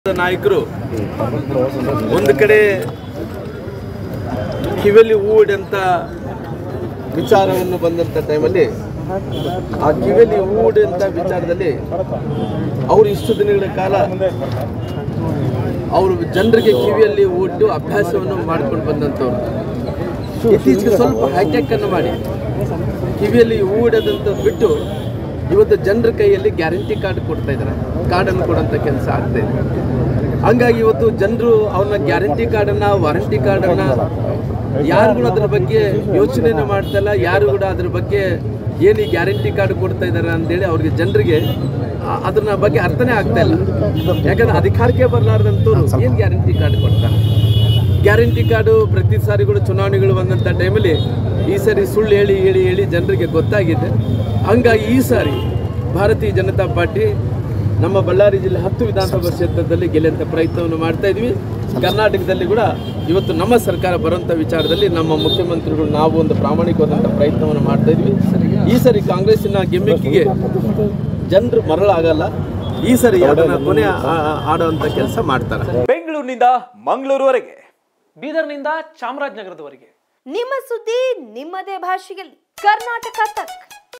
ನಾಯಕರು ಒಂದು ಕಡೆ ಕಿವಿಯಲ್ಲಿ ಹೂವಿಡಂತ ವಿಚಾರವನ್ನು ಬಂದಂಥ ಟೈಮಲ್ಲಿ ಆ ಕಿವಿಯಲ್ಲಿ ಹೂವಿಡಂತ ವಿಚಾರದಲ್ಲಿ ಅವರು ಇಷ್ಟು ದಿನಗಳ ಕಾಲ ಅವರು ಜನರಿಗೆ ಕಿವಿಯಲ್ಲಿ ಹೂವಿಟ್ಟು ಅಭ್ಯಾಸವನ್ನು ಮಾಡ್ಕೊಂಡು ಬಂದಂಥವ್ರು ಇತ್ತೀಚೆಗೆ ಸ್ವಲ್ಪ ಹೈಟೆಕ್ ಅನ್ನು ಮಾಡಿ ಕಿವಿಯಲ್ಲಿ ಹೂವಿಡದಂತ ಬಿಟ್ಟು ಇವತ್ತು ಜನರ ಕೈಯಲ್ಲಿ ಗ್ಯಾರಂಟಿ ಕಾರ್ಡ್ ಕೊಡ್ತಾ ಇದ್ದಾರೆ ಕಾರ್ಡನ್ನು ಕೊಡೋಂಥ ಕೆಲಸ ಆಗ್ತಾ ಇದೆ ಹಂಗಾಗಿ ಇವತ್ತು ಜನರು ಅವ್ರನ್ನ ಗ್ಯಾರಂಟಿ ಕಾರ್ಡನ್ನು ವಾರಂಟಿ ಕಾರ್ಡನ್ನು ಯಾರು ಕೂಡ ಅದ್ರ ಬಗ್ಗೆ ಯೋಚನೆನೇ ಮಾಡ್ತಾ ಇಲ್ಲ ಯಾರು ಕೂಡ ಅದ್ರ ಬಗ್ಗೆ ಏನು ಈ ಗ್ಯಾರಂಟಿ ಕಾರ್ಡ್ ಕೊಡ್ತಾ ಇದ್ದಾರೆ ಅಂತೇಳಿ ಅವ್ರಿಗೆ ಜನರಿಗೆ ಆ- ಅದನ್ನ ಬಗ್ಗೆ ಅರ್ಥನೇ ಆಗ್ತಾ ಇಲ್ಲ ಯಾಕಂದ್ರೆ ಅಧಿಕಾರಕ್ಕೆ ಬರಲಾರ್ದಂಥವ್ರು ಏನು ಗ್ಯಾರಂಟಿ ಕಾರ್ಡ್ ಕೊಡ್ತಾರೆ ಗ್ಯಾರಂಟಿ ಕಾರ್ಡು ಪ್ರತಿ ಸಾರಿಗಳು ಚುನಾವಣೆಗಳು ಬಂದಂಥ ಟೈಮಲ್ಲಿ ಈ ಸಾರಿ ಸುಳ್ಳು ಹೇಳಿ ಹೇಳಿ ಹೇಳಿ ಜನರಿಗೆ ಗೊತ್ತಾಗಿದೆ ಹಂಗಾಗಿ ಈ ಸಾರಿ ಭಾರತೀಯ ಜನತಾ ಪಾರ್ಟಿ ನಮ್ಮ ಬಳ್ಳಾರಿ ಜಿಲ್ಲೆ ಹತ್ತು ವಿಧಾನಸಭಾ ಕ್ಷೇತ್ರದಲ್ಲಿ ಗೆಲ್ಲುವಂಥ ಪ್ರಯತ್ನವನ್ನು ಮಾಡ್ತಾ ಇದ್ವಿ ಕರ್ನಾಟಕದಲ್ಲಿ ಕೂಡ ಇವತ್ತು ನಮ್ಮ ಸರ್ಕಾರ ಬರುವಂಥ ವಿಚಾರದಲ್ಲಿ ನಮ್ಮ ಮುಖ್ಯಮಂತ್ರಿಗಳು ನಾವು ಒಂದು ಪ್ರಾಮಾಣಿಕವಾದಂಥ ಪ್ರಯತ್ನವನ್ನು ಮಾಡ್ತಾ ಇದ್ವಿ ಈ ಸರಿ ಕಾಂಗ್ರೆಸ್ಸಿನ ಗಿಮ್ಮಿಕ್ಕಿಗೆ ಜನರು ಮರಳಾಗಲ್ಲ ಈ ಸರಿ ಅದನ್ನ ಕೊನೆ ಆ- ಆ- ಆಡುವಂಥ ಕೆಲಸ ಮಾಡ್ತಾರೆ ಬೆಂಗಳೂರಿನಿಂದ ಮಂಗಳೂರುವರೆಗೆ ಬೀದರ್ನಿಂದ ಚಾಮರಾಜನಗರದವರೆಗೆ ನಿಮ್ಮ ಸುದ್ದಿ ನಿಮ್ಮದೇ ಭಾಷೆಯಲ್ಲಿ ಕರ್ನಾಟಕ ತಕ್